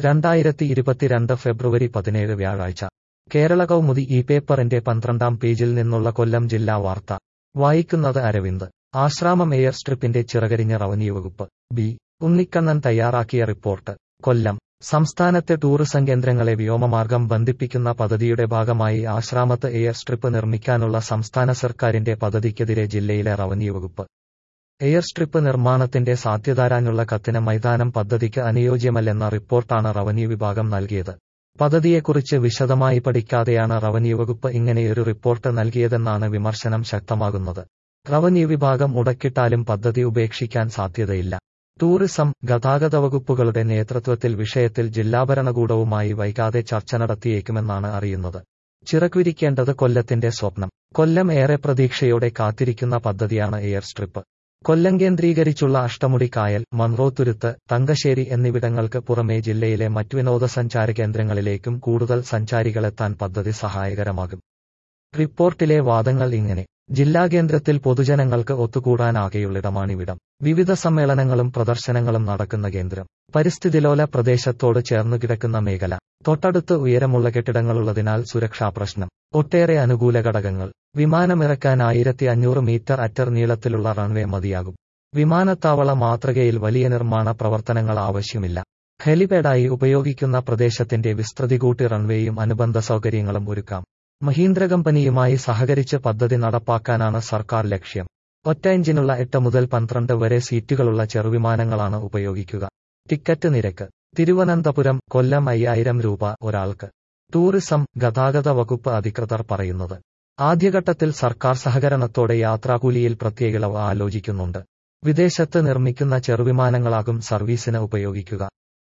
രണ്ടായിരത്തി ഇരുപത്തിരണ്ട് ഫെബ്രുവരി പതിനേഴ് വ്യാഴാഴ്ച കേരള കൗമുദി ഈ പേപ്പറിന്റെ പന്ത്രണ്ടാം പേജിൽ നിന്നുള്ള കൊല്ലം ജില്ലാ വാർത്ത വായിക്കുന്നത് അരവിന്ദ് ആശ്രാമം എയർ സ്ട്രിപ്പിന്റെ ചിറകരിഞ്ഞ റവന്യൂ വകുപ്പ് ബി ഉണ്ണിക്കണ്ണൻ തയ്യാറാക്കിയ റിപ്പോർട്ട് കൊല്ലം സംസ്ഥാനത്തെ ടൂറിസം കേന്ദ്രങ്ങളെ വ്യോമമാർഗം ബന്ധിപ്പിക്കുന്ന പദ്ധതിയുടെ ഭാഗമായി ആശ്രാമത്ത് എയർ സ്ട്രിപ്പ് നിർമ്മിക്കാനുള്ള സംസ്ഥാന സർക്കാരിന്റെ പദ്ധതിക്കെതിരെ ജില്ലയിലെ റവന്യൂ വകുപ്പ് എയർ സ്ട്രിപ്പ് നിർമ്മാണത്തിന്റെ സാധ്യതാരാനുള്ള കത്തിന് മൈതാനം പദ്ധതിക്ക് അനുയോജ്യമല്ലെന്ന റിപ്പോർട്ടാണ് റവന്യൂ വിഭാഗം നൽകിയത് പദ്ധതിയെക്കുറിച്ച് വിശദമായി പഠിക്കാതെയാണ് റവന്യൂ വകുപ്പ് ഇങ്ങനെയൊരു റിപ്പോർട്ട് നൽകിയതെന്നാണ് വിമർശനം ശക്തമാകുന്നത് റവന്യൂ വിഭാഗം ഉടക്കിട്ടാലും പദ്ധതി ഉപേക്ഷിക്കാൻ സാധ്യതയില്ല ടൂറിസം ഗതാഗത വകുപ്പുകളുടെ നേതൃത്വത്തിൽ വിഷയത്തിൽ ജില്ലാ ഭരണകൂടവുമായി വൈകാതെ ചർച്ച നടത്തിയേക്കുമെന്നാണ് അറിയുന്നത് ചിറകുവിരിക്കേണ്ടത് കൊല്ലത്തിന്റെ സ്വപ്നം കൊല്ലം ഏറെ പ്രതീക്ഷയോടെ കാത്തിരിക്കുന്ന പദ്ധതിയാണ് എയർ സ്ട്രിപ്പ് കൊല്ലം കേന്ദ്രീകരിച്ചുള്ള അഷ്ടമുടി കായൽ മൺറോത്തുരുത്ത് തങ്കശ്ശേരി എന്നിവിടങ്ങൾക്ക് പുറമെ ജില്ലയിലെ മറ്റു വിനോദസഞ്ചാര കേന്ദ്രങ്ങളിലേക്കും കൂടുതൽ സഞ്ചാരികളെത്താൻ പദ്ധതി സഹായകരമാകും റിപ്പോർട്ടിലെ വാദങ്ങൾ ഇങ്ങനെ ജില്ലാ കേന്ദ്രത്തിൽ പൊതുജനങ്ങൾക്ക് ഒത്തുകൂടാനാകെയുള്ളിടമാണിവിടം വിവിധ സമ്മേളനങ്ങളും പ്രദർശനങ്ങളും നടക്കുന്ന കേന്ദ്രം പരിസ്ഥിതിലോല പ്രദേശത്തോട് ചേർന്നു കിടക്കുന്ന മേഖല തൊട്ടടുത്ത് ഉയരമുള്ള കെട്ടിടങ്ങളുള്ളതിനാൽ സുരക്ഷാ പ്രശ്നം ഒട്ടേറെ അനുകൂല ഘടകങ്ങൾ വിമാനമിറക്കാൻ ആയിരത്തി അഞ്ഞൂറ് മീറ്റർ അറ്റർ നീളത്തിലുള്ള റൺവേ മതിയാകും വിമാനത്താവള മാതൃകയിൽ വലിയ നിർമ്മാണ പ്രവർത്തനങ്ങൾ ആവശ്യമില്ല ഹെലിപാഡായി ഉപയോഗിക്കുന്ന പ്രദേശത്തിന്റെ വിസ്തൃതി കൂട്ടി റൺവേയും അനുബന്ധ സൗകര്യങ്ങളും ഒരുക്കാം മഹീന്ദ്ര കമ്പനിയുമായി സഹകരിച്ച് പദ്ധതി നടപ്പാക്കാനാണ് സർക്കാർ ലക്ഷ്യം ഒറ്റ എഞ്ചിനുള്ള എട്ട് മുതൽ പന്ത്രണ്ട് വരെ സീറ്റുകളുള്ള ചെറുവിമാനങ്ങളാണ് ഉപയോഗിക്കുക ടിക്കറ്റ് നിരക്ക് തിരുവനന്തപുരം കൊല്ലം അയ്യായിരം രൂപ ഒരാൾക്ക് ടൂറിസം ഗതാഗത വകുപ്പ് അധികൃതർ പറയുന്നത് ആദ്യഘട്ടത്തിൽ സർക്കാർ സഹകരണത്തോടെ യാത്രാകൂലിയിൽ പ്രത്യേക ഇളവ് ആലോചിക്കുന്നുണ്ട് വിദേശത്ത് നിർമ്മിക്കുന്ന ചെറുവിമാനങ്ങളാകും സർവീസിന് ഉപയോഗിക്കുക